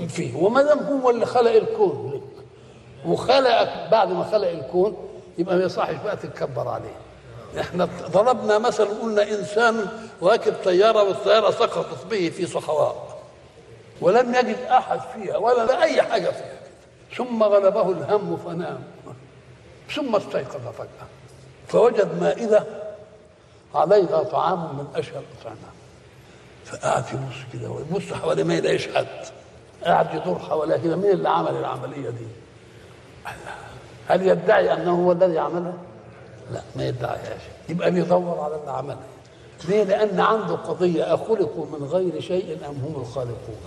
فيه وما دام هو اللي خلق الكون لك وخلقك بعد ما خلق الكون يبقى ما يصحش بقى تتكبر عليه احنا ضربنا مثل قلنا انسان راكب طياره والطياره سقطت به في صحراء ولم يجد احد فيها ولا لا اي حاجه فيها ثم غلبه الهم فنام ثم استيقظ فجاه فوجد مائده عليها طعام من اشهى الاطعمه فقعد يبص كده ويبص حواليه ما يلاقيش حد قاعد يدور حواليه كده مين اللي عمل العمليه دي؟ هل يدعي انه هو الذي عملها؟ لا ما يدعيهاش يبقى بيدور على اللي عملها ليه؟ لأن عنده قضية أخلقوا من غير شيء أم هم الخالقون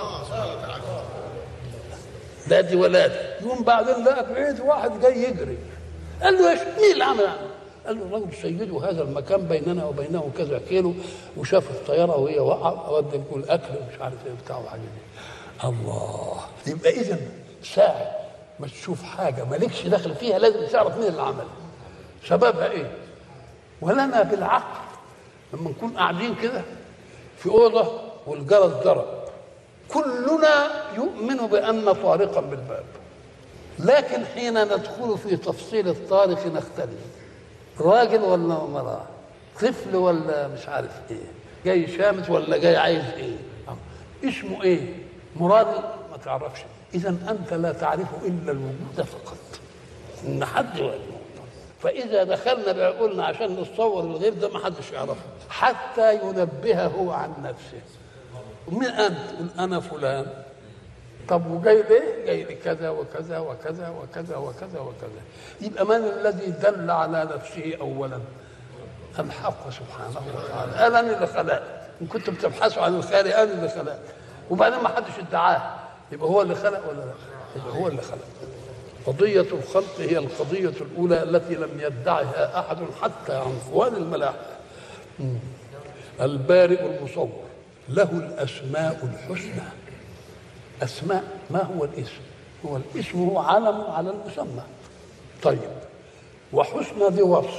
لا دي ولا دي يوم بعدين لقى بعيد واحد جاي يجري قال له ايش مين اللي عمل قال له الرجل سيده هذا المكان بيننا وبينه كذا كيلو وشاف الطياره وهي واقعه ودى لكم الاكل ومش عارف ايه بتاع وحاجه دي الله يبقى اذا ساعه ما تشوف حاجه مالكش دخل فيها لازم تعرف مين اللي عملها سببها ايه ولنا بالعقل لما نكون قاعدين كده في اوضه والجرس ضرب كلنا يؤمن بان طارقا بالباب لكن حين ندخل في تفصيل الطارق نختلف راجل ولا امراه طفل ولا مش عارف ايه جاي شامت ولا جاي عايز ايه اسمه ايه مراد ما تعرفش اذا انت لا تعرف الا الوجود فقط ان حد يعرف فاذا دخلنا بعقولنا عشان نتصور الغير ده ما حدش يعرفه حتى ينبهه هو عن نفسه ومين انت قل انا فلان طب وجاي ليه جاي لكذا وكذا وكذا وكذا وكذا وكذا يبقى من الذي دل على نفسه اولا الحق سبحانه وتعالى انا اللي خلقت ان كنتم بتبحثوا عن الخالق انا اللي خلقت وبعدين ما حدش ادعاه يبقى هو اللي خلق ولا لا يبقى هو اللي خلق قضية الخلق هي القضية الأولى التي لم يدعها أحد حتى عنفوان الملاحدة البارئ المصور له الأسماء الحسنى أسماء ما هو الاسم هو الاسم هو علم على المسمى طيب وحسنى دي وصف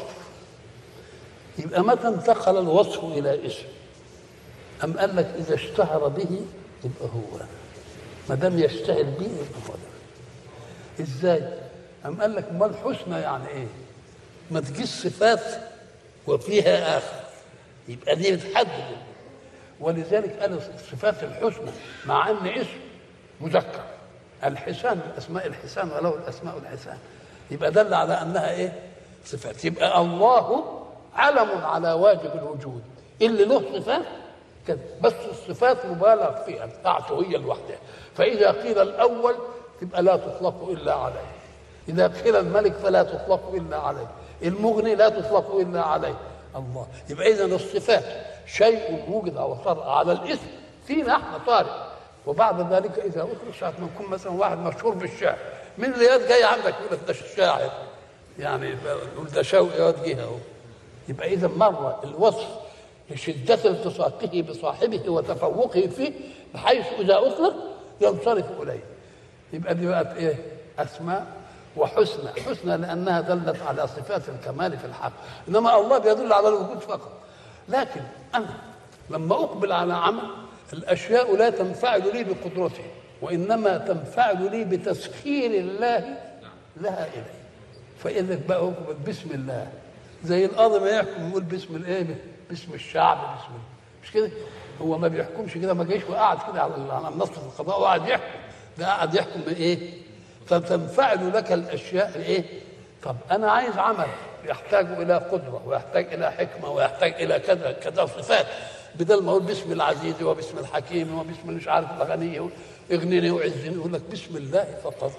يبقى متى انتقل الوصف إلى اسم أم قال لك إذا اشتهر به يبقى هو ما دام يشتهر به يبقى هو ده ازاي؟ أم قال لك امال الحسنى يعني ايه؟ ما تجيش صفات وفيها اخر يبقى دي بتحدد ولذلك قال الصفات الحسنى مع ان اسم مذكر الحسان من اسماء الحسان وله الاسماء الحسان يبقى دل على انها ايه؟ صفات يبقى الله علم على واجب الوجود اللي له صفات كده بس الصفات مبالغ فيها بتاعته هي لوحدها فاذا قيل الاول تبقى لا تطلق الا عليه اذا قيل الملك فلا تطلق الا عليه المغني لا تطلق الا عليه الله يبقى اذا الصفات شيء وجد او طرأ على الاسم فينا احنا طارئ وبعد ذلك اذا اطلق ساعه ما نكون مثلا واحد مشهور بالشعر من اللي ياد جاي عندك يقول لك ده الشاعر يعني يقول ده شوقي ياد جه اهو يبقى اذا مره الوصف لشدة التصاقه بصاحبه وتفوقه فيه بحيث إذا أطلق ينصرف إليه يبقى دي بقت إيه؟ أسماء وحسنى حسنى لأنها دلت على صفات الكمال في الحق إنما الله بيدل على الوجود فقط لكن أنا لما أقبل على عمل الأشياء لا تنفعل لي بقدرته وإنما تنفعل لي بتسخير الله لها إلي فإذا بقى أقبل بسم الله زي القاضي ما يحكم يقول باسم الايه باسم الشعب باسم مش كده هو ما بيحكمش كده ما جاش وقعد كده على على منصه القضاء وقعد يحكم ده قعد يحكم بايه فتنفعل لك الاشياء ايه طب انا عايز عمل يحتاج الى قدره ويحتاج الى حكمه ويحتاج الى كذا كذا صفات بدل ما اقول باسم العزيز وباسم الحكيم وباسم مش عارف الغني اغنني وعزني يقول لك بسم الله فقط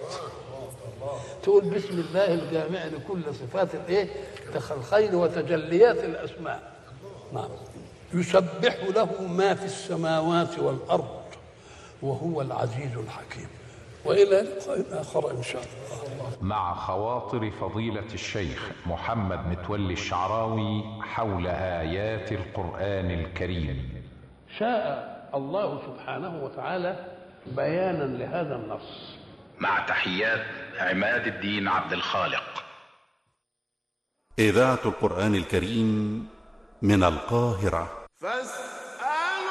تقول بسم الله الجامع لكل صفات الايه الخير وتجليات الاسماء نعم يسبح له ما في السماوات والارض وهو العزيز الحكيم والى لقاء اخر ان شاء الله مع خواطر فضيلة الشيخ محمد متولي الشعراوي حول آيات القرآن الكريم شاء الله سبحانه وتعالى بيانا لهذا النص مع تحيات عماد الدين عبد الخالق إذاعة القرآن الكريم من القاهرة فاستمعوا